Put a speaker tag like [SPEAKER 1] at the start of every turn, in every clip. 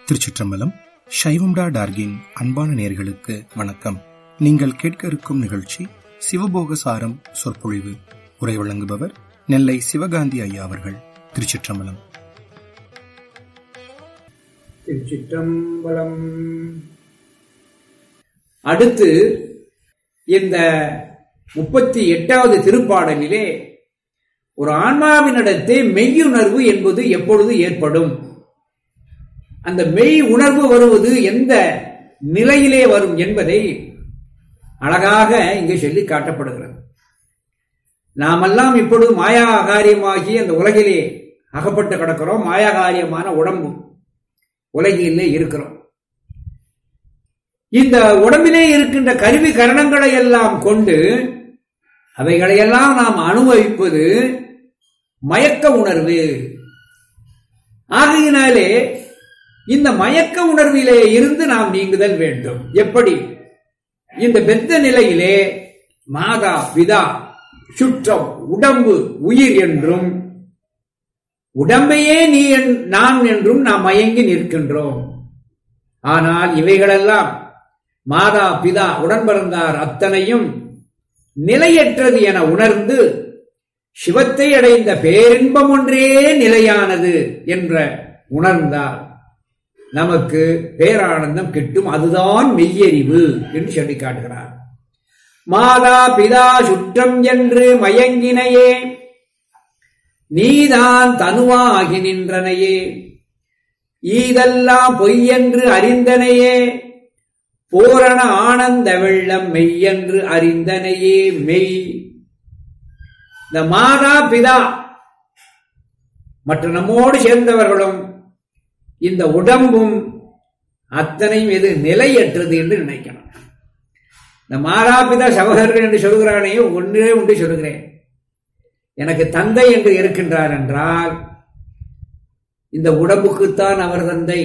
[SPEAKER 1] திருச்சிற்றம்பலம் சைவம்டா டார்கின் அன்பான நேர்களுக்கு வணக்கம் நீங்கள் கேட்க இருக்கும் நிகழ்ச்சி சிவபோக சாரம் சொற்பொழிவு உரை வழங்குபவர் நெல்லை சிவகாந்தி ஐயா அவர்கள் திருச்சிற்றம்பலம்
[SPEAKER 2] திருச்சிற்றம்பலம் அடுத்து இந்த முப்பத்தி எட்டாவது திருப்பாடலிலே ஒரு ஆன்மாவினிடத்தே மெய்யுணர்வு என்பது எப்பொழுது ஏற்படும் அந்த மெய் உணர்வு வருவது எந்த நிலையிலே வரும் என்பதை அழகாக இங்கே சொல்லி காட்டப்படுகிறது நாமெல்லாம் இப்பொழுது மாயாகாரியமாகி அந்த உலகிலே அகப்பட்டு கிடக்கிறோம் மாயாகாரியமான உடம்பு உலகிலே இருக்கிறோம் இந்த உடம்பிலே இருக்கின்ற கருவி கரணங்களை எல்லாம் கொண்டு அவைகளையெல்லாம் நாம் அனுபவிப்பது மயக்க உணர்வு ஆகையினாலே இந்த மயக்க உணர்விலே இருந்து நாம் நீங்குதல் வேண்டும் எப்படி இந்த பெத்த நிலையிலே மாதா பிதா சுற்றம் உடம்பு உயிர் என்றும் உடம்பையே நீ நான் என்றும் நாம் மயங்கி நிற்கின்றோம் ஆனால் இவைகளெல்லாம் மாதா பிதா உடன் பிறந்தார் அத்தனையும் நிலையற்றது என உணர்ந்து சிவத்தை அடைந்த பேரின்பம் ஒன்றே நிலையானது என்ற உணர்ந்தார் நமக்கு பேரானந்தம் கிட்டும் அதுதான் மெய்யறிவு என்று சொல்லி காட்டுகிறார் மாதா பிதா சுற்றம் என்று மயங்கினையே நீதான் தனுவாகி நின்றனையே ஈதெல்லாம் பொய்யென்று அறிந்தனையே பூரண ஆனந்த வெள்ளம் மெய்யென்று அறிந்தனையே மெய் இந்த மாதா பிதா மற்ற நம்மோடு சேர்ந்தவர்களும் இந்த உடம்பும் அத்தனையும் எது நிலையற்றது என்று நினைக்கணும் இந்த மாதாபிதா சகோதரர்கள் என்று சொல்கிறானே ஒன்றே ஒன்று சொல்கிறேன் எனக்கு தந்தை என்று இருக்கின்றார் என்றால் இந்த உடம்புக்குத்தான் அவர் தந்தை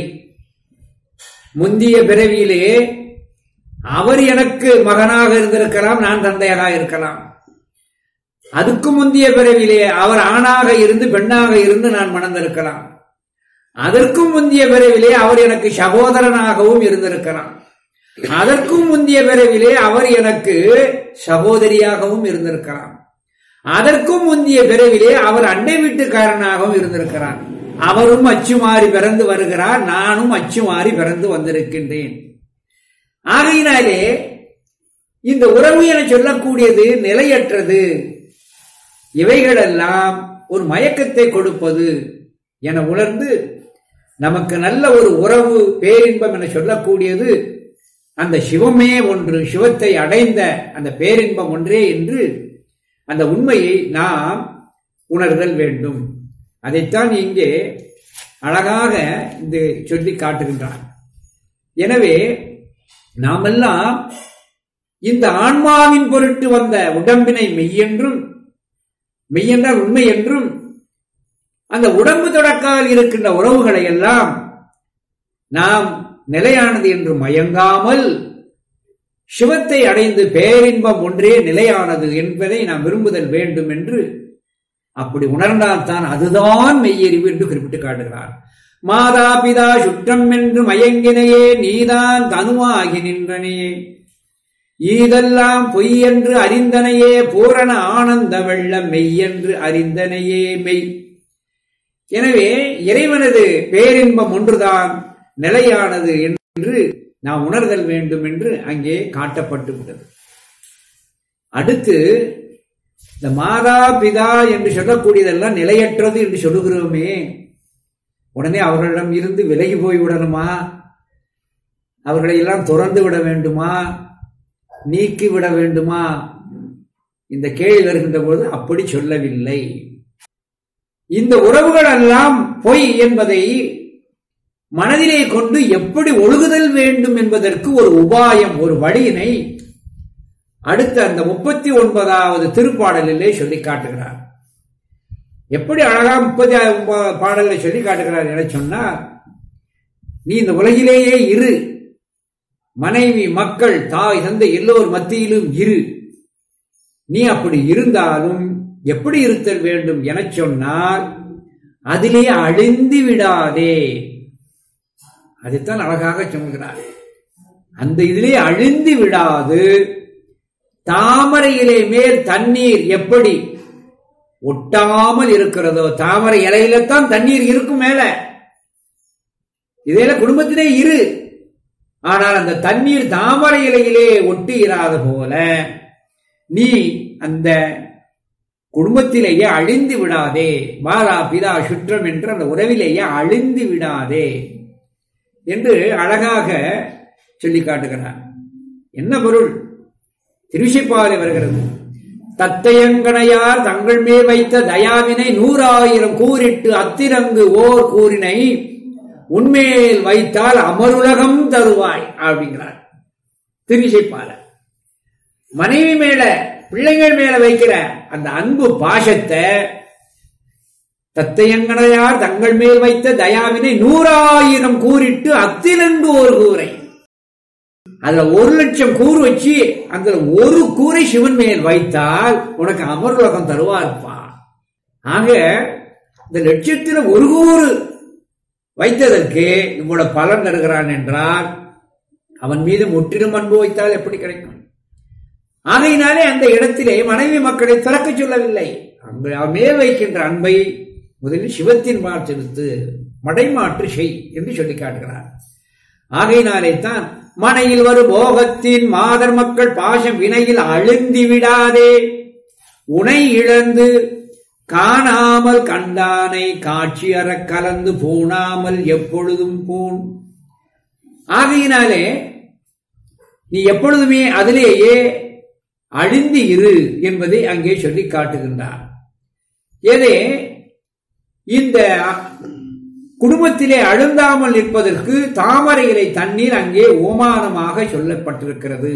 [SPEAKER 2] முந்திய பிறவியிலே அவர் எனக்கு மகனாக இருந்திருக்கலாம் நான் தந்தையாக இருக்கலாம் அதுக்கு முந்தைய பிறவிலே அவர் ஆணாக இருந்து பெண்ணாக இருந்து நான் மணந்திருக்கலாம் அதற்கும் முந்தைய பிறவிலே அவர் எனக்கு சகோதரனாகவும் இருந்திருக்கலாம் அதற்கும் முந்தைய பிறவிலே அவர் எனக்கு சகோதரியாகவும் இருந்திருக்கலாம் அதற்கும் முந்தைய பிறவிலே அவர் அண்டை வீட்டுக்காரனாகவும் இருந்திருக்கிறார் அவரும் அச்சு மாறி பிறந்து வருகிறார் நானும் அச்சு மாறி பிறந்து வந்திருக்கின்றேன் ஆகையினாலே இந்த உறவு என சொல்லக்கூடியது நிலையற்றது இவைகளெல்லாம் ஒரு மயக்கத்தை கொடுப்பது என உணர்ந்து நமக்கு நல்ல ஒரு உறவு பேரின்பம் என சொல்லக்கூடியது அந்த சிவமே ஒன்று சிவத்தை அடைந்த அந்த பேரின்பம் ஒன்றே என்று அந்த உண்மையை நாம் உணர்தல் வேண்டும் அதைத்தான் இங்கே அழகாக இந்த சொல்லி காட்டுகின்றார் எனவே நாமெல்லாம் இந்த ஆன்மாவின் பொருட்டு வந்த உடம்பினை மெய்யென்றும் மெய்யென்றால் உண்மை என்றும் அந்த உடம்பு தொடக்கால் இருக்கின்ற உறவுகளை எல்லாம் நாம் நிலையானது என்று மயங்காமல் சிவத்தை அடைந்து பேரின்பம் ஒன்றே நிலையானது என்பதை நாம் விரும்புதல் வேண்டும் என்று அப்படி உணர்ந்தால்தான் அதுதான் மெய்யறிவு என்று குறிப்பிட்டு காட்டுகிறார் மாதா பிதா சுற்றம் என்று மயங்கினையே நீதான் தனுவாகி நின்றனே ஈதெல்லாம் பொய் என்று அறிந்தனையே பூரண ஆனந்த வெள்ளம் மெய்யென்று அறிந்தனையே மெய் எனவே இறைவனது பேரின்பம் ஒன்றுதான் நிலையானது என்று நாம் உணர்தல் வேண்டும் என்று அங்கே காட்டப்பட்டு விட்டது அடுத்து இந்த மாதா பிதா என்று சொல்லக்கூடியதெல்லாம் நிலையற்றது என்று சொல்லுகிறோமே உடனே அவர்களிடம் இருந்து விலகி போய் விடணுமா அவர்களை எல்லாம் துறந்து விட வேண்டுமா நீக்கி விட வேண்டுமா இந்த கேள்வி வருகின்ற போது அப்படி சொல்லவில்லை இந்த உறவுகள் எல்லாம் பொய் என்பதை மனதிலே கொண்டு எப்படி ஒழுகுதல் வேண்டும் என்பதற்கு ஒரு உபாயம் ஒரு வழியினை அடுத்த அந்த முப்பத்தி ஒன்பதாவது திருப்பாடலிலே சொல்லி காட்டுகிறார் எப்படி அழகா முப்பத்தி பாடலை சொல்லி காட்டுகிறார் என சொன்னார் நீ இந்த உலகிலேயே இரு மனைவி மக்கள் தாய் தந்தை எல்லோர் மத்தியிலும் இரு நீ அப்படி இருந்தாலும் எப்படி இருத்தல் வேண்டும் என சொன்னால் அதிலே அழிந்து விடாதே அதைத்தான் அழகாக சொல்கிறார் அந்த இதிலே அழிந்து விடாது தாமரையிலே மேல் தண்ணீர் எப்படி ஒட்டாமல் இருக்கிறதோ தாமரை இலையில தான் தண்ணீர் இருக்கும் மேல இதையில குடும்பத்திலே இரு ஆனால் அந்த தண்ணீர் தாமரை இலையிலே ஒட்டி இராத போல நீ அந்த குடும்பத்திலேயே அழிந்து விடாதே மாலா பிதா சுற்றம் என்ற அந்த உறவிலேயே அழிந்து விடாதே என்று அழகாக சொல்லி காட்டுகிறார் என்ன பொருள் திருவிசைப்பாலை வருகிறது தத்தையங்கனையார் தங்கள் மேல் வைத்த தயாவினை நூறாயிரம் கூறிட்டு அத்திரங்கு ஓர் கூறினை உண்மையில் வைத்தால் அமருலகம் தருவாய் அப்படிங்கிறார் திருவிசைப்பால மனைவி மேல பிள்ளைகள் மேல வைக்கிற அந்த அன்பு பாசத்தை தத்தையங்கனையார் தங்கள் மேல் வைத்த தயாவினை நூறாயிரம் கூறிட்டு அத்திரண்டு ஒரு கூரை அதுல ஒரு லட்சம் கூறு வச்சு அந்த ஒரு கூரை சிவன் மேல் வைத்தால் உனக்கு அமர்லோகம் தருவார்ப்பா ஆக இந்த லட்சத்தில் ஒரு கூறு வைத்ததற்கு இவ்வளவு பலன் தருகிறான் என்றால் அவன் மீது முற்றிலும் அன்பு வைத்தால் எப்படி கிடைக்கும் ஆகையினாலே அந்த இடத்திலே மனைவி மக்களை திறக்க சொல்லவில்லை அங்கு அவன் மேல் வைக்கின்ற அன்பை முதலில் சிவத்தின் மார் செலுத்து மடைமாற்று செய் என்று சொல்லி காட்டுகிறார் ஆகையினாலே தான் மனையில் வரும் போகத்தின் மாதர் மக்கள் பாசம் வினையில் அழுந்தி விடாதே உனை இழந்து காணாமல் கண்டானை காட்சி அற கலந்து பூணாமல் எப்பொழுதும் பூண் ஆகையினாலே நீ எப்பொழுதுமே அதிலேயே அழிந்து இரு என்பதை அங்கே சொல்லி காட்டுகின்றார் ஏதே இந்த குடும்பத்திலே அழுந்தாமல் நிற்பதற்கு தாமரை இலை தண்ணீர் அங்கே ஓமானமாக சொல்லப்பட்டிருக்கிறது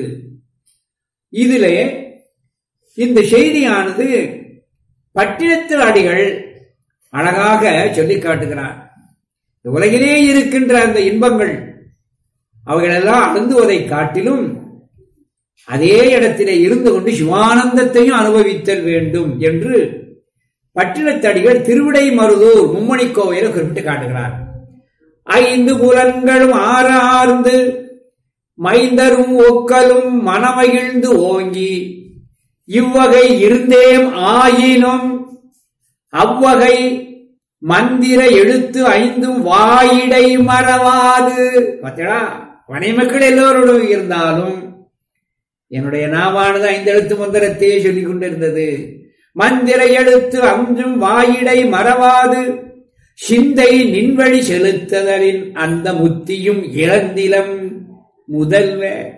[SPEAKER 2] இதிலே இந்த செய்தியானது பட்டினத்தில் அடிகள் அழகாக சொல்லி காட்டுகிறார் உலகிலே இருக்கின்ற அந்த இன்பங்கள் அவைகளெல்லாம் அழுந்துவதை காட்டிலும் அதே இடத்திலே இருந்து கொண்டு சிவானந்தத்தையும் அனுபவித்தல் வேண்டும் என்று பட்டினத்தடிகள் திருவிடை மருதூர் மும்மணி கோவையில குறிப்பிட்டு காட்டுகிறார் ஐந்து புலன்களும் ஆறார்ந்து மைந்தரும் ஒக்கலும் மனமகிழ்ந்து ஓங்கி இவ்வகை இருந்தேம் ஆயினும் அவ்வகை மந்திர எழுத்து ஐந்தும் வாயிடை மறவாது பார்த்தா மனைமக்கள் எல்லோரோடும் இருந்தாலும் என்னுடைய நாவானது ஐந்து எழுத்து மந்திரத்தையே சொல்லிக் கொண்டிருந்தது மந்திர எழுத்து அஞ்சும் வாயிடை மறவாது சிந்தை நின்வழி செலுத்துதலின் அந்த முத்தியும் இழந்திலம் முதல்வ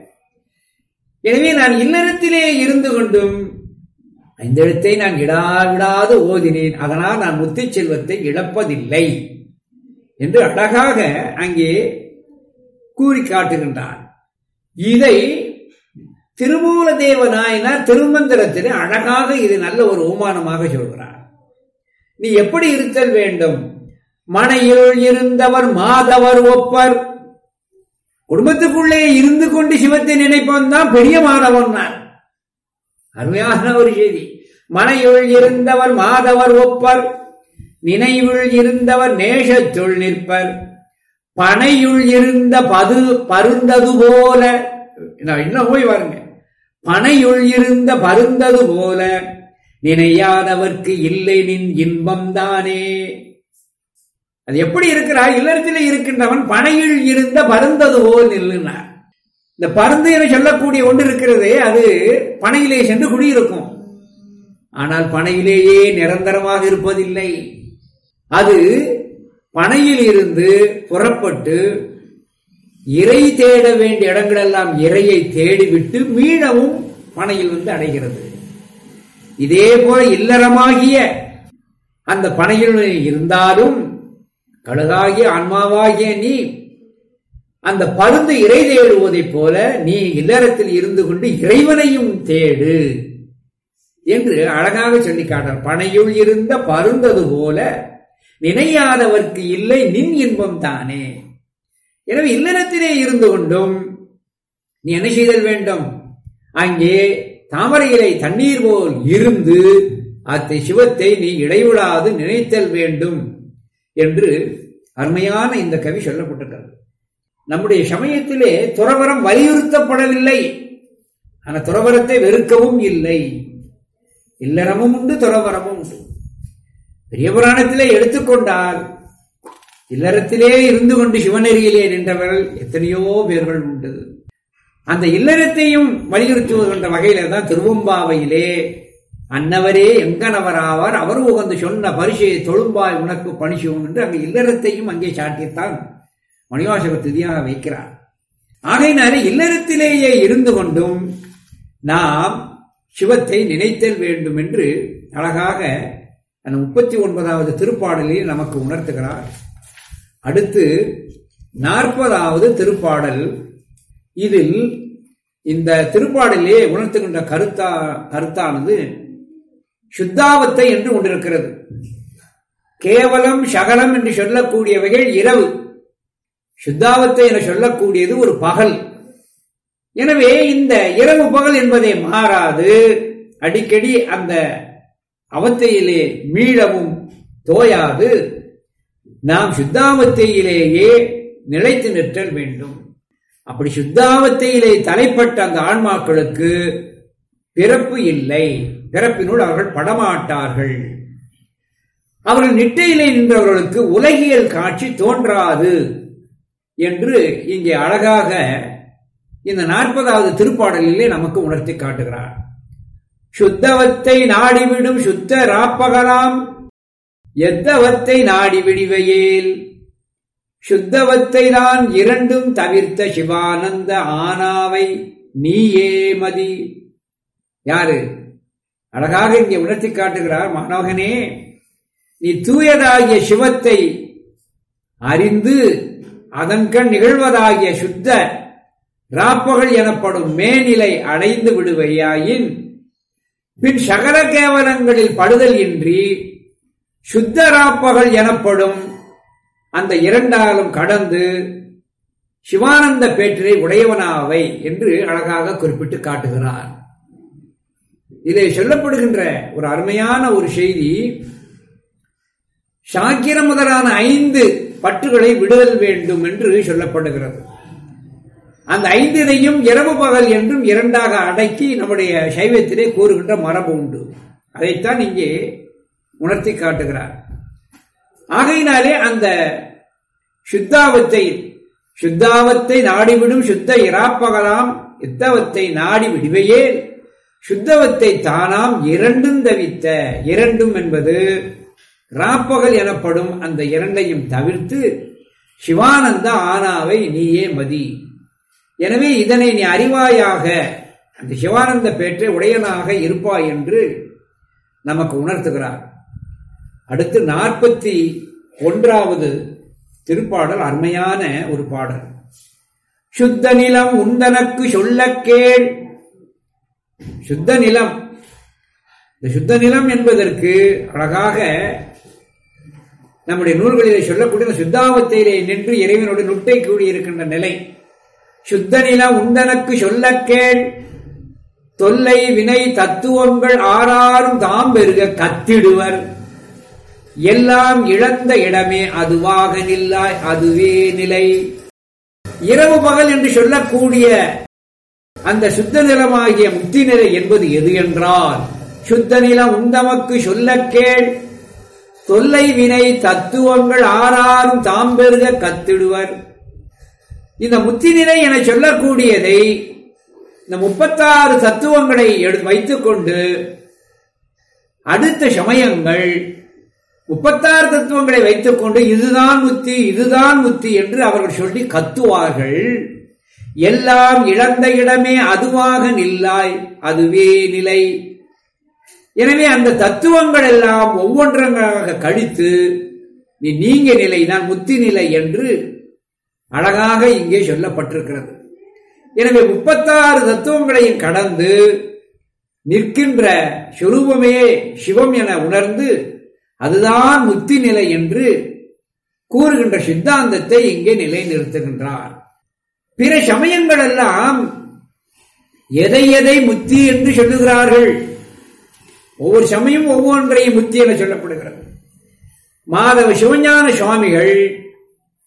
[SPEAKER 2] எனவே நான் இல்லறத்திலே இருந்து கொண்டும் இந்த எழுத்தை நான் இடாவிடாது ஓதினேன் அதனால் நான் முத்தி செல்வத்தை இழப்பதில்லை என்று அழகாக அங்கே கூறி காட்டுகின்றான் இதை திருமூல தேவ நாயனார் திருமந்திரத்திலே அழகாக இது நல்ல ஒரு ஓமானமாக சொல்கிறார் நீ எப்படி இருத்தல் வேண்டும் மனையில் இருந்தவர் மாதவர் ஒப்பர் குடும்பத்துக்குள்ளே இருந்து கொண்டு சிவத்தை நினைப்பவன் தான் பெரிய மாதவன் அருமையான ஒரு செய்தி மனையுள் இருந்தவர் மாதவர் ஒப்பர் நினைவுள் இருந்தவர் நேசத்துள் நிற்பர் பனையுள் இருந்த பது பருந்தது போல இன்னும் போய் பாருங்க பனையுள் இருந்த பருந்தது போல நினையாதவர்க்கு இல்லை நின் இன்பம் தானே அது எப்படி இருக்கிறார் இல்லறத்திலே இருக்கின்றவன் பனையில் இருந்த பருந்தது போல் நில்லுனார் இந்த பருந்து என சொல்லக்கூடிய ஒன்று இருக்கிறது அது பனையிலே சென்று குடியிருக்கும் ஆனால் பனையிலேயே நிரந்தரமாக இருப்பதில்லை அது பனையில் இருந்து புறப்பட்டு இறை தேட வேண்டிய இடங்களெல்லாம் இறையை தேடிவிட்டு மீளவும் பனையில் வந்து அடைகிறது இதே போல இல்லறமாகிய அந்த பனையில் இருந்தாலும் கழுகாகிய ஆன்மாவாகிய நீ அந்த பருந்து இறை தேடுவதைப் போல நீ இல்லறத்தில் இருந்து கொண்டு இறைவனையும் தேடு என்று அழகாக சொல்லி காட்டார் பனையுள் இருந்த பருந்தது போல நினையாதவர்க்கு இல்லை நின் இன்பம் தானே எனவே இல்லறத்திலே இருந்து கொண்டும் நீ என்ன செய்தல் வேண்டும் அங்கே தாமரை இலை தண்ணீர் போல் இருந்து அத்தை சிவத்தை நீ இடைவிடாது நினைத்தல் வேண்டும் என்று அருமையான இந்த கவி சொல்லப்பட்டிருக்கிறது நம்முடைய சமயத்திலே துறவரம் வலியுறுத்தப்படவில்லை ஆனா துறவரத்தை வெறுக்கவும் இல்லை இல்லறமும் உண்டு துறவரமும் உண்டு பெரிய புராணத்திலே எடுத்துக்கொண்டால் இல்லறத்திலே இருந்து கொண்டு சிவநெறியிலே நின்றவர்கள் எத்தனையோ பேர்கள் உண்டு அந்த இல்லறத்தையும் வலியுறுத்துவதென்ற வகையில தான் திருவம்பாவையிலே அன்னவரே எங்கனவராவார் அவர் உகந்து சொன்ன பரிசையை தொழும்பாய் உனக்கு பணிசுவோம் என்று அங்கு இல்லறத்தையும் அங்கே சாட்டித்தான் மணிவாசக திதியாக வைக்கிறார் ஆகையினாலே இல்லறத்திலேயே இருந்து கொண்டும் நாம் சிவத்தை நினைத்தல் வேண்டும் என்று அழகாக அந்த முப்பத்தி ஒன்பதாவது திருப்பாடலில் நமக்கு உணர்த்துகிறார் அடுத்து நாற்பதாவது திருப்பாடல் இதில் இந்த திருப்பாடலே உணர்த்துகின்ற கருத்தா கருத்தானது சுத்தாவத்தை என்று கொண்டிருக்கிறது கேவலம் சகலம் என்று சொல்லக்கூடியவைகள் இரவு சுத்தாவத்தை என சொல்லக்கூடியது ஒரு பகல் எனவே இந்த இரவு பகல் என்பதை மாறாது அடிக்கடி அந்த அவத்தையிலே மீளவும் தோயாது நாம் சுத்தாவத்தையிலேயே நிலைத்து நிற்றல் வேண்டும் அப்படி சுத்தாவத்தையிலே தலைப்பட்ட அந்த ஆன்மாக்களுக்கு பிறப்பு இல்லை பிறப்பினுள் அவர்கள் படமாட்டார்கள் அவர்கள் நிட்டையிலே நின்றவர்களுக்கு உலகியல் காட்சி தோன்றாது என்று இங்கே அழகாக இந்த நாற்பதாவது திருப்பாடலிலே நமக்கு உணர்த்தி காட்டுகிறார் சுத்தவத்தை நாடிவிடும் சுத்த ராப்பகலாம் எத்தவத்தை நாடி விடிவையேல் சுத்தவத்தை தான் இரண்டும் தவிர்த்த சிவானந்த ஆனாவை நீயே மதி யாரு அழகாக இங்கே உணர்த்தி காட்டுகிறார் மாணவகனே நீ தூயதாகிய சிவத்தை அறிந்து அதன்கண் நிகழ்வதாகிய சுத்த ராப்பகல் எனப்படும் மேநிலை அடைந்து விடுவையாயின் பின் சகல கேவலங்களில் படுதல் இன்றி சுத்த ராப்பகல் எனப்படும் அந்த இரண்டாலும் கடந்து சிவானந்த பேற்றினை உடையவனாவை என்று அழகாக குறிப்பிட்டு காட்டுகிறார் இதை சொல்லப்படுகின்ற ஒரு அருமையான ஒரு செய்தி சாக்கிர முதலான ஐந்து பற்றுகளை விடுதல் வேண்டும் என்று சொல்லப்படுகிறது அந்த ஐந்தினையும் இரவு பகல் என்றும் இரண்டாக அடக்கி நம்முடைய சைவத்திலே கூறுகின்ற மரபு உண்டு அதைத்தான் இங்கே உணர்த்தி காட்டுகிறார் ஆகையினாலே அந்த சுத்தாவத்தை சுத்தாவத்தை நாடிவிடும் சுத்த இராப்பகலாம் இத்தவத்தை நாடி விடுவையே சுத்தவத்தை தானாம் இரண்டும் தவித்த இரண்டும் என்பது ராப்பகல் எனப்படும் அந்த இரண்டையும் தவிர்த்து சிவானந்த ஆனாவை நீயே மதி எனவே இதனை நீ அறிவாயாக அந்த சிவானந்த பேற்றை உடையனாக இருப்பாய் என்று நமக்கு உணர்த்துகிறார் அடுத்து நாற்பத்தி ஒன்றாவது திருப்பாடல் அருமையான ஒரு பாடல் சுத்த நிலம் உந்தனக்கு சொல்ல கேள் சுத்த நிலம் இந்த சுத்த நிலம் என்பதற்கு அழகாக நம்முடைய நூல்களிலே சொல்லக்கூடிய சுத்தாவத்தையிலே நின்று இறைவனோடு நுட்டை கூடியிருக்கின்ற நிலை சுத்த நிலம் உந்தனக்கு சொல்ல கேள் தொல்லை வினை தத்துவங்கள் ஆறாரும் தாம் பெருக கத்திடுவர் எல்லாம் இழந்த இடமே அதுவாக நில்லாய் அதுவே நிலை இரவு பகல் என்று சொல்லக்கூடிய அந்த சுத்த நிலமாகிய முக்தி நிலை என்பது எது என்றால் சுத்த நிலம் உந்தமக்கு சொல்ல கேள் தொல்லை வினை தத்துவங்கள் ஆறாரும் தாம் பெருக கத்திடுவர் இந்த முத்தி நிலை என சொல்லக்கூடியதை இந்த முப்பத்தாறு தத்துவங்களை வைத்துக் கொண்டு அடுத்த சமயங்கள் முப்பத்தாறு தத்துவங்களை வைத்துக் கொண்டு இதுதான் முத்தி இதுதான் முத்தி என்று அவர்கள் சொல்லி கத்துவார்கள் எல்லாம் இழந்த இடமே அதுவாக நில்லாய் அதுவே நிலை எனவே அந்த தத்துவங்கள் எல்லாம் ஒவ்வொன்றாக கழித்து நீ நீங்க நிலை தான் முத்தி நிலை என்று அழகாக இங்கே சொல்லப்பட்டிருக்கிறது எனவே முப்பத்தாறு தத்துவங்களையும் கடந்து நிற்கின்ற சுரூபமே சிவம் என உணர்ந்து அதுதான் முத்தி நிலை என்று கூறுகின்ற சித்தாந்தத்தை இங்கே நிலைநிறுத்துகின்றார் பிற சமயங்கள் எல்லாம் எதை எதை முத்தி என்று சொல்லுகிறார்கள் ஒவ்வொரு சமயம் ஒவ்வொன்றையும் முத்தி என சொல்லப்படுகிறது மாதவ சிவஞான சுவாமிகள்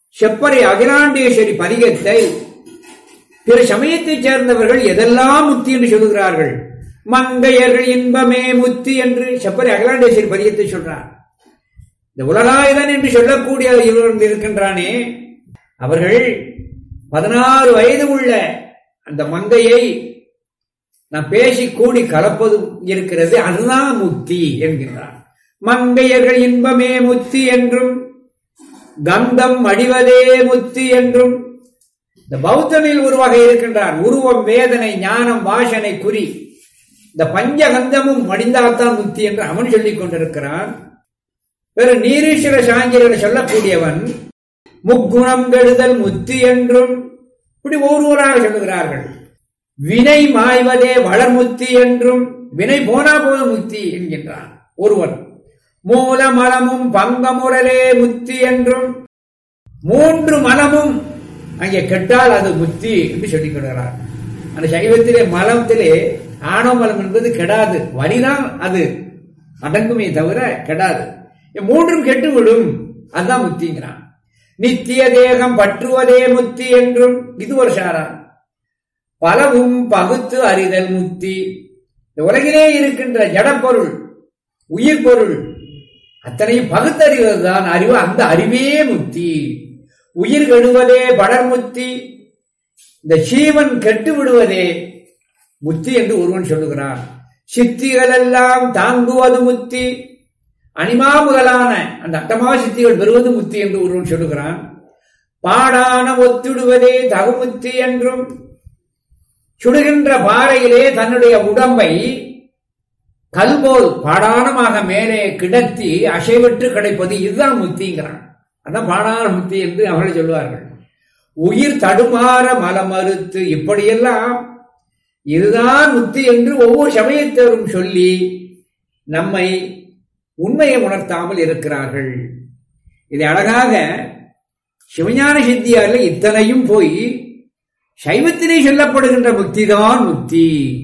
[SPEAKER 2] செப்பரை அகிலாண்டேஸ்வரி பதிகத்தை பிற சமயத்தைச் சேர்ந்தவர்கள் எதெல்லாம் முத்தி என்று சொல்லுகிறார்கள் மங்கையர்கள் இன்பமே முத்தி என்று செப்பரை அகிலாண்டேஸ்வரி பதிகத்தை சொல்றார் இந்த உலகாயுதன் என்று சொல்லக்கூடிய இவர்கள் இருக்கின்றானே அவர்கள் பதினாறு வயது உள்ள அந்த மங்கையை நாம் பேசி கூடி கலப்பது இருக்கிறது அதுதான் முக்தி என்கின்றார் மங்கையர்கள் இன்பமே முத்தி என்றும் கந்தம் அடிவதே முத்தி என்றும் இந்த பௌத்தமில் ஒரு வகை இருக்கின்றார் உருவம் வேதனை ஞானம் வாசனை குறி இந்த பஞ்சகந்தமும் மடிந்தால்தான் முக்தி என்று அவன் சொல்லிக் கொண்டிருக்கிறான் பிற நீரீஸ்வர சாங்கிரர் சொல்லக்கூடியவன் முக்குணம் கெடுதல் முத்தி என்றும் இப்படி ஒருவராக சொல்லுகிறார்கள் வினை மாய்வதே வளர்முத்தி என்றும் வினை போனா போது முத்தி என்கின்றான் ஒருவன் மூல மலமும் பங்கமுரலே முத்தி என்றும் மூன்று மலமும் அங்கே கெட்டால் அது முத்தி என்று சொல்லிக் கொள்கிறார் அந்த சைவத்திலே மலத்திலே ஆணவ மலம் என்பது கெடாது வலிதான் அது அடங்குமே தவிர கெடாது மூன்றும் கெட்டு விடும் அதுதான் முத்திங்கிறான் நித்திய தேகம் பற்றுவதே முத்தி என்றும் இது ஒரு சாரா பலவும் பகுத்து அறிதல் முத்தி இந்த உலகிலே இருக்கின்ற ஜடப்பொருள் உயிர் பொருள் அத்தனையும் பகுத்தறிவது தான் அறிவு அந்த அறிவே முத்தி உயிர் கெடுவதே படர்முத்தி இந்த சீவன் கெட்டு விடுவதே முத்தி என்று ஒருவன் சொல்லுகிறான் சித்திகள் எல்லாம் தாங்குவது முத்தி அனிமா முதலான அந்த அட்டமா சித்திகள் பெறுவது முத்தி என்று ஒருவன் சொல்லுகிறான் பாடான ஒத்துடுவதே தகுமுத்தி என்றும் சுடுகின்ற பாறையிலே தன்னுடைய உடம்பை கல்போல் பாடானமாக மேலே கிடத்தி அசைவற்று கிடைப்பது இதுதான் முத்திங்கிறான் அதான் பாடான முத்தி என்று அவர்கள் சொல்லுவார்கள் உயிர் தடுமாற மலமறுத்து இப்படியெல்லாம் இதுதான் முத்தி என்று ஒவ்வொரு சமயத்தவரும் சொல்லி நம்மை உண்மையை உணர்த்தாமல் இருக்கிறார்கள் இதை அழகாக சிவஞான சித்தியாரில் இத்தனையும் போய் சைவத்திலே சொல்லப்படுகின்ற முக்திதான் முக்தி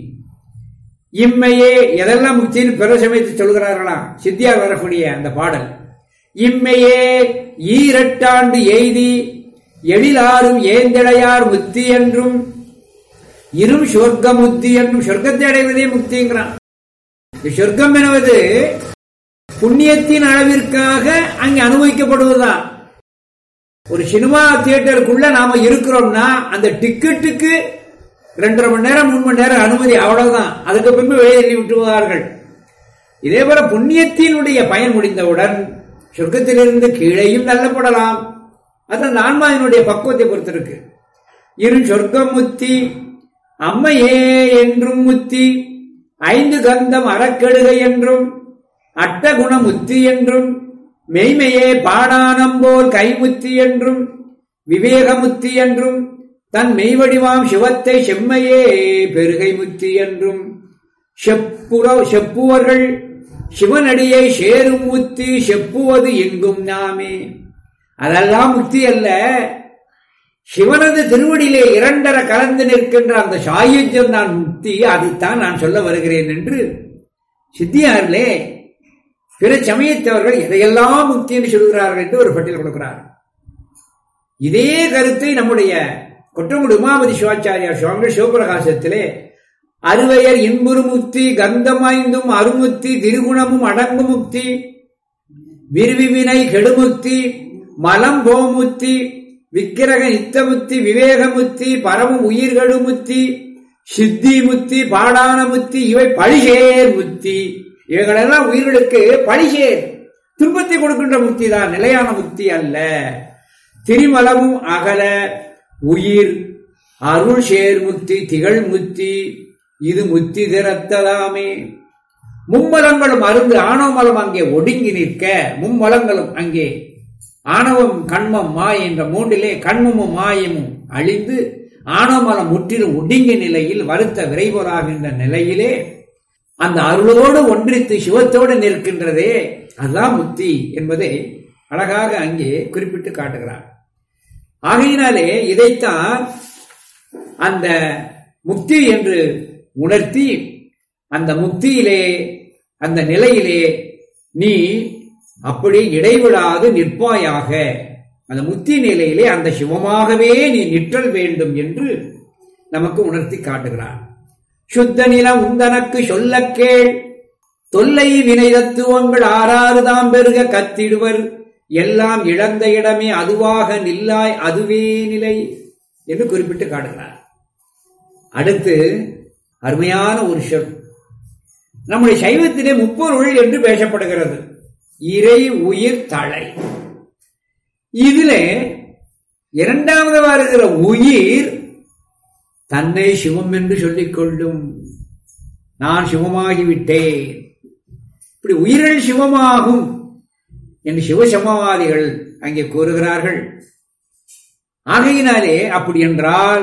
[SPEAKER 2] இம்மையே எதெல்லாம் முக்தின்னு பிற சமயத்தை சொல்கிறார்களா சித்தியார் வரக்கூடிய அந்த பாடல் இம்மையே ஈரட்டாண்டு எய்தி எழிலாரும் ஏந்தடையார் முத்தி என்றும் இரும் சொர்க்க முத்தி என்றும் சொர்க்கத்தை அடைவதே முக்திங்கிறான் சொர்க்கம் எனவது புண்ணியத்தின் அளவிற்காக அங்கே அனுபவிக்கப்படுவதுதான் ஒரு சினிமா தியேட்டருக்குள்ள நாம இருக்கிறோம்னா அந்த டிக்கெட்டுக்கு ரெண்டரை மணி நேரம் மூணு மணி நேரம் அனுமதி அவ்வளவுதான் அதுக்கு பின்பு வெளியே விட்டுவார்கள் இதே போல புண்ணியத்தினுடைய பயன் முடிந்தவுடன் சொர்க்கத்திலிருந்து கீழேயும் தள்ளப்படலாம் அது அந்த ஆன்மாவினுடைய பக்குவத்தை பொறுத்திருக்கு இரு சொர்க்கம் முத்தி அம்மையே என்றும் முத்தி ஐந்து கந்தம் அறக்கெடுகை என்றும் அட்டகுண முத்தி என்றும் மெய்மையே பாடானம் போல் கைமுத்தி என்றும் விவேகமுத்தி என்றும் தன் மெய்வடிவாம் சிவத்தை செம்மையே பெருகை முத்தி என்றும் செப்புற செப்புவர்கள் சிவனடியை சேரும் முத்தி செப்புவது எங்கும் நாமே அதெல்லாம் முக்தி அல்ல சிவனது திருவடியிலே இரண்டர கலந்து நிற்கின்ற அந்த சாயுஜ்யம் தான் முக்தி அதைத்தான் நான் சொல்ல வருகிறேன் என்று சித்தியாரிலே பிற சமயத்தவர்கள் எதையெல்லாம் முக்தி என்று சொல்கிறார்கள் என்று ஒரு பட்டியல் கொடுக்கிறார் இதே கருத்தை நம்முடைய கொற்றங்குடி உமாபதி சிவாச்சாரியார் சுவாமிகள் சிவபிரகாசத்திலே அறுவையர் இன்புறு முக்தி கந்தமாய்ந்தும் அருமுக்தி திருகுணமும் அடங்கு முக்தி விரிவினை கெடுமுக்தி மலம் போமுத்தி விக்கிரக நித்தமுத்தி விவேகமுத்தி பரமும் உயிர்கெடுமுத்தி சித்தி முத்தி பாடான முத்தி இவை பழிசேர் முத்தி இவைகளெல்லாம் உயிர்களுக்கு பழிசேர் துன்பத்தை கொடுக்கின்ற முக்தி தான் நிலையான முக்தி அல்ல திரிமலமும் அகல உயிர் அருள் சேர் முக்தி திகழ் முத்தி இது முத்தி திறத்ததாமே மும்மலங்களும் அருந்து ஆணவமலம் அங்கே ஒடுங்கி நிற்க மும்மலங்களும் அங்கே ஆணவம் கண்மம் மாய் என்ற மூன்றிலே கண்மமும் மாயமும் அழிந்து ஆணவமலம் முற்றிலும் ஒடுங்கிய நிலையில் வருத்த விரைவராகின்ற நிலையிலே அந்த அருளோடு ஒன்றித்து சிவத்தோடு நிற்கின்றதே அதுதான் முத்தி என்பதை அழகாக அங்கே குறிப்பிட்டு காட்டுகிறார் ஆகையினாலே இதைத்தான் அந்த முக்தி என்று உணர்த்தி அந்த முக்தியிலே அந்த நிலையிலே நீ அப்படி இடைவிடாது நிற்பாயாக அந்த முத்தி நிலையிலே அந்த சிவமாகவே நீ நிற்றல் வேண்டும் என்று நமக்கு உணர்த்தி காட்டுகிறார் சுத்த நிலம் உந்தனக்கு சொல்ல கேள் தொல்லை வினை தத்துவங்கள் ஆறாறு தாம் பெருக கத்திடுவர் எல்லாம் இழந்த இடமே அதுவாக நில்லாய் அதுவே நிலை என்று குறிப்பிட்டு காட்டுகிறார் அடுத்து அருமையான ஒரு சொல் நம்முடைய சைவத்திலே முப்பொருள் என்று பேசப்படுகிறது இறை உயிர் தலை இதிலே இரண்டாவது வருகிற உயிர் தன்னை சிவம் என்று சொல்லிக் கொள்ளும் நான் சிவமாகிவிட்டேன் இப்படி உயிர்கள் சிவமாகும் என்று சிவசமவாதிகள் அங்கே கூறுகிறார்கள் ஆகையினாலே அப்படி என்றால்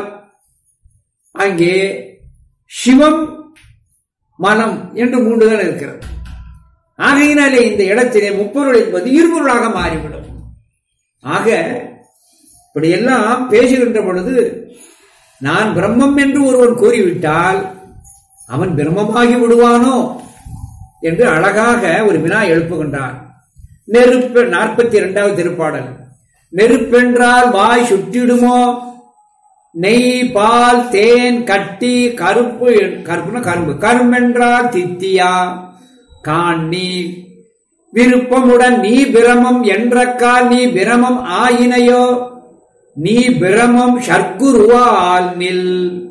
[SPEAKER 2] அங்கே சிவம் மனம் என்று மூன்று தான் இருக்கிறது ஆகையினாலே இந்த இடத்திலே முப்பொருள் என்பது இருபொருளாக மாறிவிடும் ஆக இப்படியெல்லாம் பேசுகின்ற பொழுது நான் பிரம்மம் என்று ஒருவன் கூறிவிட்டால் அவன் பிரம்மமாகி விடுவானோ என்று அழகாக ஒரு வினா எழுப்புகின்றான் நெருப்பு நாற்பத்தி இரண்டாவது திருப்பாடல் நெருப்பென்றால் வாய் சுற்றிடுமோ நெய் பால் தேன் கட்டி கருப்பு கருப்புனா கரும்பு கரும்பென்றால் தித்தியா காணி விருப்பமுடன் நீ பிரமம் என்றக்கால் நீ பிரமம் ஆயினையோ நீ பிரமம் சர்க்குருவால் நில்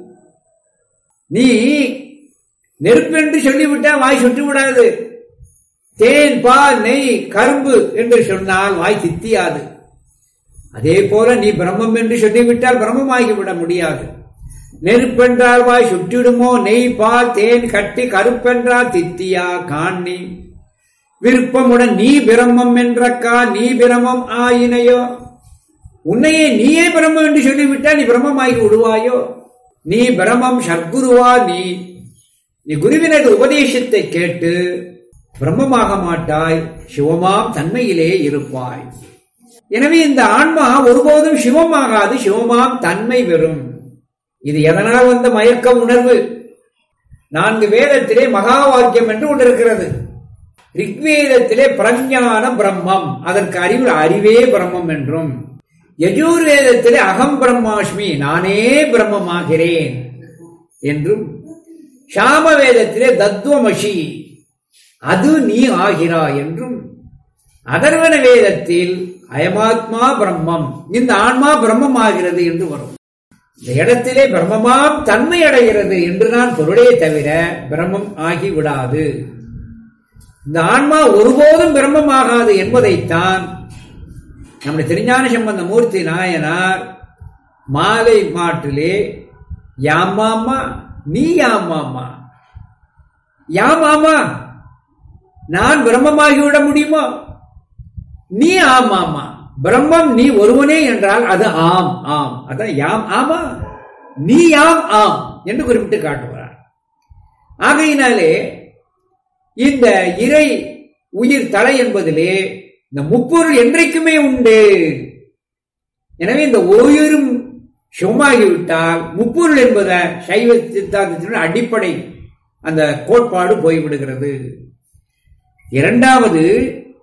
[SPEAKER 2] நீ நெருப்பென்று சொல்லிவிட்டா வாய் சுற்றி விடாது தேன் பால் நெய் கரும்பு என்று சொன்னால் வாய் தித்தியாது அதே போல நீ பிரம்மம் என்று சொல்லிவிட்டால் பிரம்மமாகிவிட முடியாது நெருப்பென்றால் வாய் சுற்றிடுமோ நெய் பால் தேன் கட்டி கருப்பென்றால் தித்தியா காணி விருப்பமுடன் நீ பிரம்மம் என்றக்கா நீ பிரமம் ஆயினையோ உன்னையே நீயே பிரம்மம் என்று சொல்லிவிட்டால் நீ பிரம்மமாகி விடுவாயோ நீ பிரமம் சர்க்குருவா நீ நீ குருவினது உபதேசத்தை கேட்டு பிரம்மமாக மாட்டாய் சிவமாம் தன்மையிலே இருப்பாய் எனவே இந்த ஆன்மா ஒருபோதும் சிவமாகாது சிவமாம் தன்மை பெறும் இது எதனால் வந்த மயக்க உணர்வு நான்கு வேதத்திலே மகா வாக்கியம் என்று ஒன்று இருக்கிறது ரிக்வேதத்திலே பிரஞான பிரம்மம் அதற்கு அறிவு அறிவே பிரம்மம் என்றும் யஜூர் வேதத்திலே அகம் பிரம்மாஷ்மி நானே பிரம்மமாகிறேன் என்றும் சாம வேதத்திலே தத்துவமஷி அது நீ ஆகிறாய் என்றும் அதர்வன வேதத்தில் அயமாத்மா பிரம்மம் இந்த ஆன்மா பிரம்மம் ஆகிறது என்று வரும் இந்த இடத்திலே பிரம்மமாம் தன்மை அடைகிறது என்று நான் பொருளே தவிர பிரம்மம் ஆகி விடாது இந்த ஆன்மா ஒருபோதும் பிரம்மமாகாது என்பதைத்தான் நம்முடைய திருஞான சம்பந்த மூர்த்தி நாயனார் மாலை மாட்டிலே யாமாமா நீ யாமாமா யாமாமா நான் பிரம்மமாகிவிட முடியுமா நீ ஆமாமா பிரம்மம் நீ ஒருவனே என்றால் அது ஆம் ஆம் அதான் யாம் ஆமா நீ யாம் ஆம் என்று குறிப்பிட்டு காட்டுகிறார் ஆகையினாலே இந்த இறை உயிர் தலை என்பதிலே இந்த முப்பொருள் என்றைக்குமே உண்டு எனவே இந்த உயிரும் சிவமாகிவிட்டால் முப்பொருள் என்பத சைவ சித்தாந்தத்தினுடைய அடிப்படை அந்த கோட்பாடு போய்விடுகிறது இரண்டாவது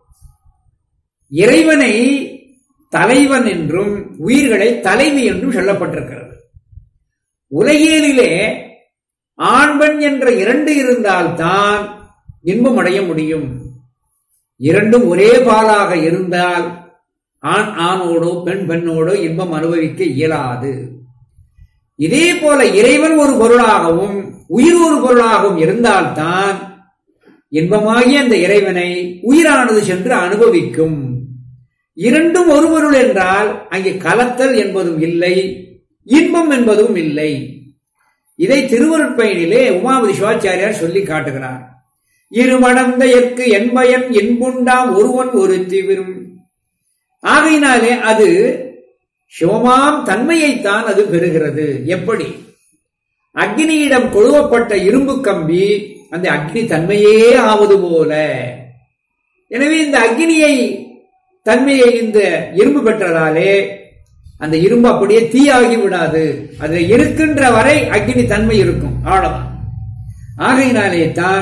[SPEAKER 2] இறைவனை தலைவன் என்றும் உயிர்களை தலைவி என்றும் சொல்லப்பட்டிருக்கிறது உலகியலிலே ஆண்பெண் என்ற இரண்டு இருந்தால்தான் இன்பம் அடைய முடியும் இரண்டும் ஒரே பாலாக இருந்தால் ஆண் ஆணோடோ பெண் பெண்ணோடோ இன்பம் அனுபவிக்க இயலாது இதே போல இறைவன் ஒரு பொருளாகவும் உயிர் ஒரு பொருளாகவும் இருந்தால்தான் இன்பமாகிய அந்த இறைவனை உயிரானது சென்று அனுபவிக்கும் இரண்டும் ஒரு பொருள் என்றால் அங்கே கலத்தல் என்பதும் இல்லை இன்பம் என்பதும் இல்லை இதை திருவருட்பயனிலே உமாபதி சிவாச்சாரியார் சொல்லி காட்டுகிறார் இருமடந்த எற்கு என்பயன் என்புண்டாம் ஒருவன் ஒரு தீவிரம் ஆகையினாலே அது சிவமாம் தன்மையைத்தான் அது பெறுகிறது எப்படி அக்னியிடம் கொழுவப்பட்ட இரும்பு கம்பி அந்த அக்னி தன்மையே ஆவது போல எனவே இந்த அக்னியை தன்மையை இந்த இரும்பு பெற்றதாலே அந்த இரும்பு அப்படியே தீயாகி விடாது அதுல இருக்கின்ற வரை அக்னி தன்மை இருக்கும் அவ்வளவுதான் ஆகையினாலே தான்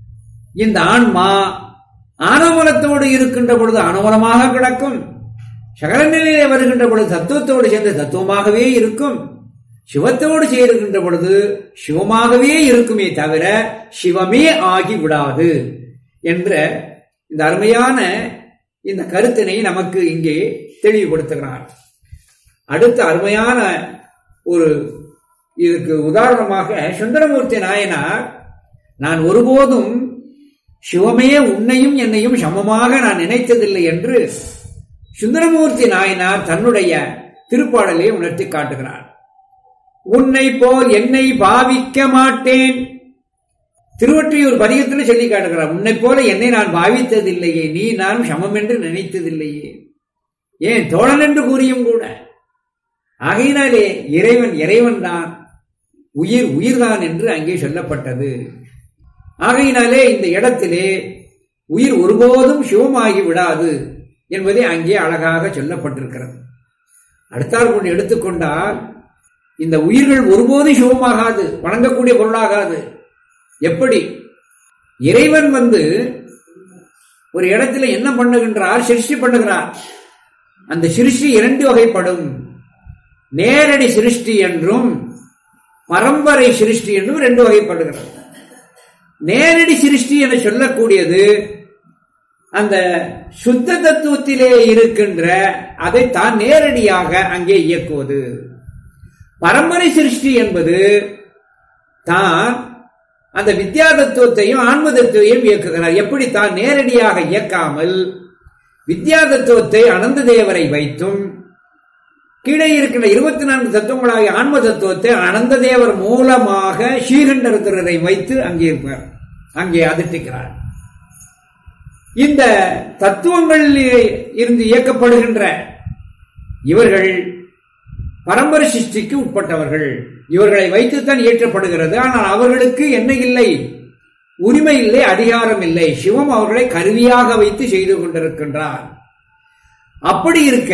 [SPEAKER 2] இந்த ஆன்மா ஆனவனத்தோடு இருக்கின்ற பொழுது அனுவனமாக கிடக்கும் சகல நிலையிலே வருகின்ற பொழுது தத்துவத்தோடு சேர்ந்த தத்துவமாகவே இருக்கும் சிவத்தோடு சேருகின்ற பொழுது சிவமாகவே இருக்குமே தவிர சிவமே ஆகி விடாது என்ற இந்த அருமையான இந்த கருத்தினை நமக்கு இங்கே தெளிவுபடுத்துகிறார் அடுத்த அருமையான ஒரு இதுக்கு உதாரணமாக சுந்தரமூர்த்தி நாயனார் நான் ஒருபோதும் சிவமே உன்னையும் என்னையும் சமமாக நான் நினைத்ததில்லை என்று சுந்தரமூர்த்தி நாயனார் தன்னுடைய திருப்பாடலை உணர்த்தி காட்டுகிறார் உன்னை போல் என்னை பாவிக்க மாட்டேன் திருவொற்றியூர் பதிகத்தில் சொல்லி காட்டுகிறார் உன்னை போல என்னை நான் பாவித்ததில்லையே நீ நானும் சமம் என்று நினைத்ததில்லையே ஏன் தோழன் என்று கூறியும் கூட ஆகையினாலே இறைவன் இறைவன் தான் உயிர் உயிர்தான் என்று அங்கே சொல்லப்பட்டது ஆகையினாலே இந்த இடத்திலே உயிர் ஒருபோதும் சிவமாகி விடாது என்பதை அங்கே அழகாக சொல்லப்பட்டிருக்கிறது அடுத்தால் கொண்டு எடுத்துக்கொண்டால் இந்த உயிர்கள் ஒருபோதும் சிவமாகாது வணங்கக்கூடிய பொருளாகாது எப்படி இறைவன் வந்து ஒரு இடத்துல என்ன பண்ணுகின்றார் சிருஷ்டி பண்ணுகிறார் அந்த சிருஷ்டி இரண்டு வகைப்படும் நேரடி சிருஷ்டி என்றும் பரம்பரை சிருஷ்டி என்றும் ரெண்டு வகைப்படுகிறது நேரடி சிருஷ்டி என சொல்லக்கூடியது அந்த சுத்த தத்துவத்திலே இருக்கின்ற அதை தான் நேரடியாக அங்கே இயக்குவது பரம்பரை சிருஷ்டி என்பது தான் அந்த வித்யா தத்துவத்தையும் ஆன்ம தத்துவத்தையும் இயக்குகிறார் எப்படி தான் நேரடியாக இயக்காமல் வித்யா தத்துவத்தை அனந்த தேவரை வைத்தும் கீழே இருக்கின்ற இருபத்தி நான்கு தத்துவங்களாகிய ஆன்ம தத்துவத்தை அனந்த தேவர் மூலமாக ஸ்ரீகண்டரத்தினரை வைத்து அங்கே இருப்பார் அங்கே அதிர்த்திக்கிறார் இந்த தத்துவங்களில் இருந்து இயக்கப்படுகின்ற இவர்கள் பரம்பரை சிருஷ்டிக்கு உட்பட்டவர்கள் இவர்களை வைத்துத்தான் இயற்றப்படுகிறது ஆனால் அவர்களுக்கு என்ன இல்லை உரிமை இல்லை அதிகாரம் இல்லை சிவம் அவர்களை கருவியாக வைத்து செய்து கொண்டிருக்கின்றார் அப்படி இருக்க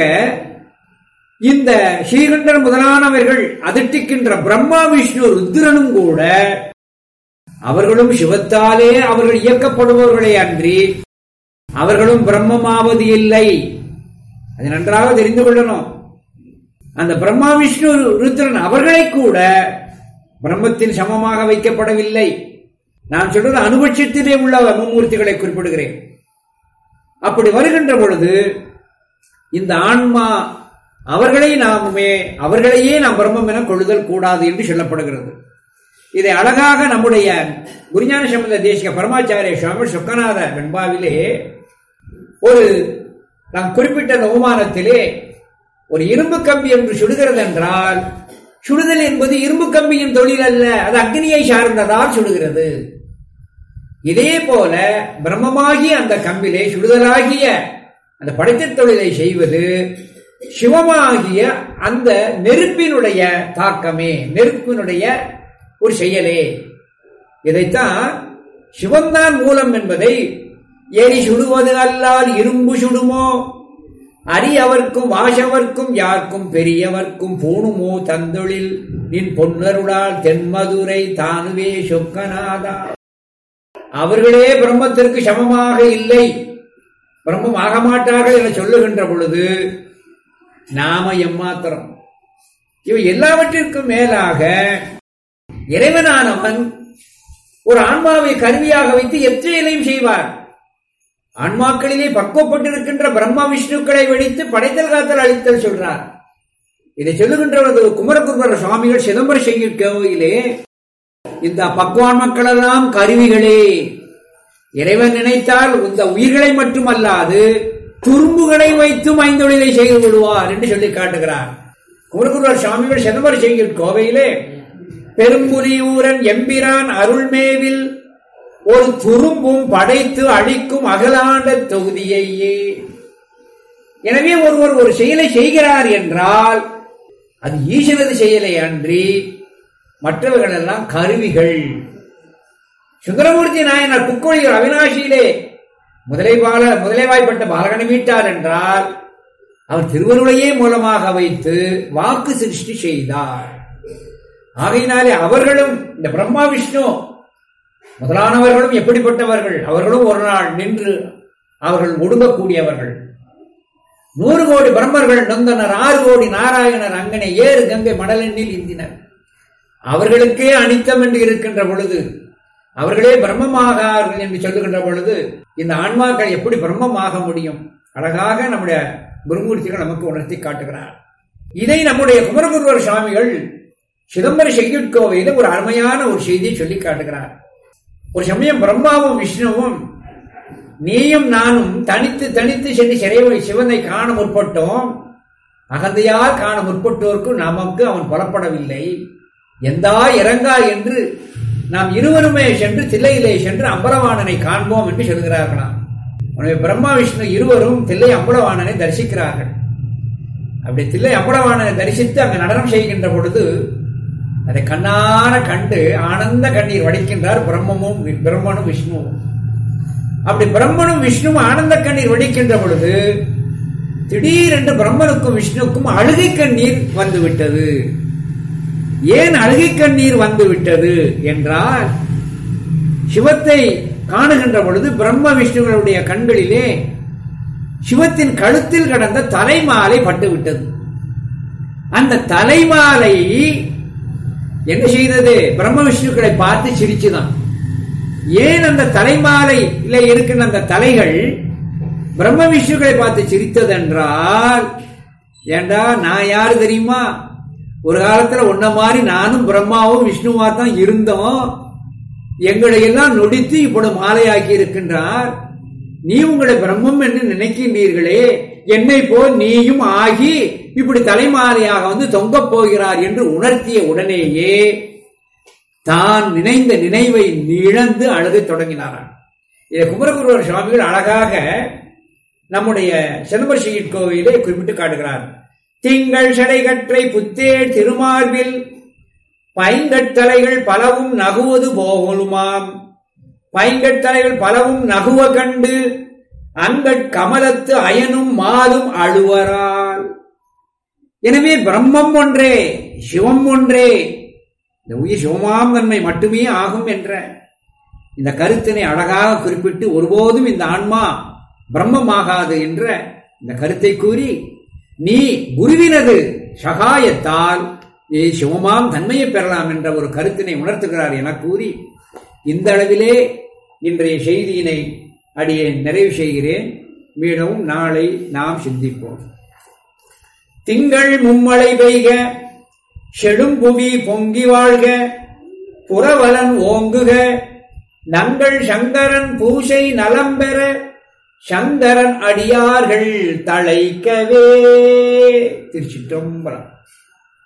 [SPEAKER 2] இந்த ஸ்ரீகண்டர் முதலானவர்கள் அதிர்ட்டிக்கின்ற பிரம்மா விஷ்ணு ருத்ரனும் கூட அவர்களும் சிவத்தாலே அவர்கள் இயக்கப்படுபவர்களே அன்றி அவர்களும் பிரம்மமாவது இல்லை அது நன்றாக தெரிந்து கொள்ளணும் அந்த பிரம்மா விஷ்ணு ருத்ரன் அவர்களை கூட பிரம்மத்தின் சமமாக வைக்கப்படவில்லை நான் சொல்றது அனுபட்சத்திலே உள்ள மும்மூர்த்திகளை குறிப்பிடுகிறேன் அப்படி வருகின்ற பொழுது இந்த ஆன்மா அவர்களை நாமுமே அவர்களையே நாம் பிரம்மம் என கொள்ளுதல் கூடாது என்று சொல்லப்படுகிறது இதை அழகாக நம்முடைய குருஞான சம்பந்த தேசிக பரமாச்சாரிய சுவாமி சுக்கநாத வெண்பாவிலே ஒரு நாம் குறிப்பிட்ட அந்த உமானத்திலே ஒரு இரும்பு கம்பி என்று சுடுகிறது என்றால் சுடுதல் என்பது இரும்பு கம்பியின் தொழில் அல்ல அது அக்னியை சார்ந்ததால் சுடுகிறது இதே போல பிரம்மமாகிய அந்த கம்பிலே சுடுதலாகிய அந்த படைத்த தொழிலை செய்வது சிவமாகிய அந்த நெருப்பினுடைய தாக்கமே நெருப்பினுடைய ஒரு செயலே இதைத்தான் சிவன்தான் மூலம் என்பதை எரி சுடுவது அல்லால் இரும்பு சுடுமோ அரியவர்க்கும் வாசவர்க்கும் யாருக்கும் பெரியவர்க்கும் பூணுமோ தந்தொழில் நின் பொன்னருளால் தென்மதுரை தானுவே சொக்கநாதா அவர்களே பிரம்மத்திற்கு சமமாக இல்லை பிரம்மம் ஆக மாட்டார்கள் என சொல்லுகின்ற பொழுது நாம எம்மாத்திரம் இவை எல்லாவற்றிற்கும் மேலாக இறைவனானவன் ஒரு ஆன்மாவை கருவியாக வைத்து எச்செயலையும் செய்வார் ஆன்மாக்களிலே பக்குவப்பட்டிருக்கின்ற பிரம்மா விஷ்ணுக்களை வெடித்து படைத்தல் காத்தல் அளித்தல் சொல்றார் இதை சொல்லுகின்ற குமரகுருபர சுவாமிகள் சிதம்பர செய்யும் கோவிலே இந்த பக்குவான் மக்கள் எல்லாம் கருவிகளே இறைவன் நினைத்தால் இந்த உயிர்களை மட்டுமல்லாது துரும்புகளை வைத்தும் ஐந்தொழிலை செய்து விடுவார் என்று சொல்லி காட்டுகிறார் குமரகுருவர் சுவாமிகள் சிதம்பர செய்யும் கோவையிலே பெரும்புலியூரன் எம்பிரான் அருள்மேவில் ஒரு துரும்பும் படைத்து அழிக்கும் அகலாண்ட தொகுதியையே எனவே ஒருவர் ஒரு செயலை செய்கிறார் என்றால் அது ஈசனது செயலை அன்றி மற்றவர்கள் எல்லாம் கருவிகள் சுந்தரமூர்த்தி நாயனார் குக்கோழியூர் அவினாசியிலே முதலை பால முதலைவாய்ப்பட்ட பாலகனை மீட்டார் என்றால் அவர் திருவருளையே மூலமாக வைத்து வாக்கு சிருஷ்டி செய்தார் ஆகையினாலே அவர்களும் இந்த பிரம்மா விஷ்ணு முதலானவர்களும் எப்படிப்பட்டவர்கள் அவர்களும் ஒரு நாள் நின்று அவர்கள் ஒடுங்கக்கூடியவர்கள் நூறு கோடி பிரம்மர்கள் நொந்தனர் ஆறு கோடி நாராயணர் அங்கனை ஏறு கங்கை மடலெண்ணில் இந்தினர் அவர்களுக்கே அனித்தம் என்று இருக்கின்ற பொழுது அவர்களே பிரம்மமாகார்கள் என்று சொல்லுகின்ற பொழுது இந்த ஆன்மாக்கள் எப்படி பிரம்மமாக முடியும் அழகாக நம்முடைய குருமூர்த்திகள் நமக்கு உணர்த்தி காட்டுகிறார் இதை நம்முடைய குமரகுருவர் சுவாமிகள் சிதம்பர செய்யுட்கோவையில ஒரு அருமையான ஒரு செய்தியை சொல்லி காட்டுகிறார் ஒரு சமயம் பிரம்மாவும் விஷ்ணுவும் நீயும் நானும் தனித்து தனித்து சென்று சிறைவை சிவனை காண முற்பட்டோம் அகந்தையார் காண முற்பட்டோருக்கு நமக்கு அவன் புலப்படவில்லை எந்தா இறங்கா என்று நாம் இருவருமே சென்று தில்லையிலே சென்று அம்பலவாணனை காண்போம் என்று சொல்கிறார்களாம் உடனே பிரம்மா விஷ்ணு இருவரும் தில்லை அம்பலவாணனை தரிசிக்கிறார்கள் அப்படி தில்லை அம்பலவாணனை தரிசித்து அங்கு நடனம் செய்கின்ற பொழுது அதை கண்ணார கண்டு ஆனந்த கண்ணீர் வடிக்கின்றார் பிரம்மமும் பிரம்மனும் விஷ்ணுவும் அப்படி பிரம்மனும் விஷ்ணுவும் ஆனந்த கண்ணீர் வடிக்கின்ற பொழுது திடீரென்று பிரம்மனுக்கும் விஷ்ணுக்கும் அழுகை கண்ணீர் வந்துவிட்டது ஏன் அழுகை கண்ணீர் வந்து விட்டது என்றால் சிவத்தை காணுகின்ற பொழுது பிரம்ம விஷ்ணுகளுடைய கண்களிலே சிவத்தின் கழுத்தில் கடந்த தலைமாலை பட்டுவிட்டது அந்த தலைமாலை என்ன செய்தது பிரம்ம விஷ்ணுக்களை பார்த்து சிரிச்சுதான் ஏன் அந்த தலைமாலை இல்லை இருக்கின்ற அந்த தலைகள் பிரம்ம விஷ்ணுக்களை பார்த்து சிரித்தது என்றால் ஏண்டா நான் யாரு தெரியுமா ஒரு காலத்துல உன்ன மாதிரி நானும் பிரம்மாவும் விஷ்ணுவா தான் இருந்தோம் எங்களை எல்லாம் நொடித்து இப்பொழுது மாலையாக்கி இருக்கின்றார் நீ உங்களை பிரம்மம் என்று நினைக்கின்றீர்களே என்னை போல் நீயும் ஆகி இப்படி தலைமாலையாக வந்து தொங்கப் போகிறார் என்று உணர்த்திய உடனேயே தான் நினைந்த நினைவை இழந்து அழுகத் தொடங்கினாராம் இதை குமரகுருவர் சுவாமிகள் அழகாக நம்முடைய செல்வர்ஷியின் கோவிலே குறிப்பிட்டு காட்டுகிறார் திங்கள் சடைகற்றை புத்தே திருமார்பில் பைங்கட்டலைகள் பலவும் நகுவது போகலுமாம் பைங்கட்டலைகள் பலவும் நகுவ கண்டு அங்கட் கமலத்து அயனும் மாலும் அழுவரால் எனவே பிரம்மம் ஒன்றே சிவம் ஒன்றே இந்த உயிர் சிவமாம் தன்மை மட்டுமே ஆகும் என்ற இந்த கருத்தினை அழகாக குறிப்பிட்டு ஒருபோதும் இந்த ஆன்மா பிரம்மமாகாது என்ற இந்த கருத்தை கூறி நீ குருவினது சகாயத்தால் நீ சிவமாம் தன்மையை பெறலாம் என்ற ஒரு கருத்தினை உணர்த்துகிறார் என கூறி இந்த அளவிலே இன்றைய செய்தியினை அடியே நிறைவு செய்கிறேன் மீண்டும் நாளை நாம் சிந்திப்போம் திங்கள் மும்மழை பெய்க செழும்புவி பொங்கி வாழ்க புறவலன் ஓங்குக நங்கள் சங்கரன் பூசை நலம் பெற சங்கரன் அடியார்கள் தழைக்கவே திருச்சிற்றம்பலம்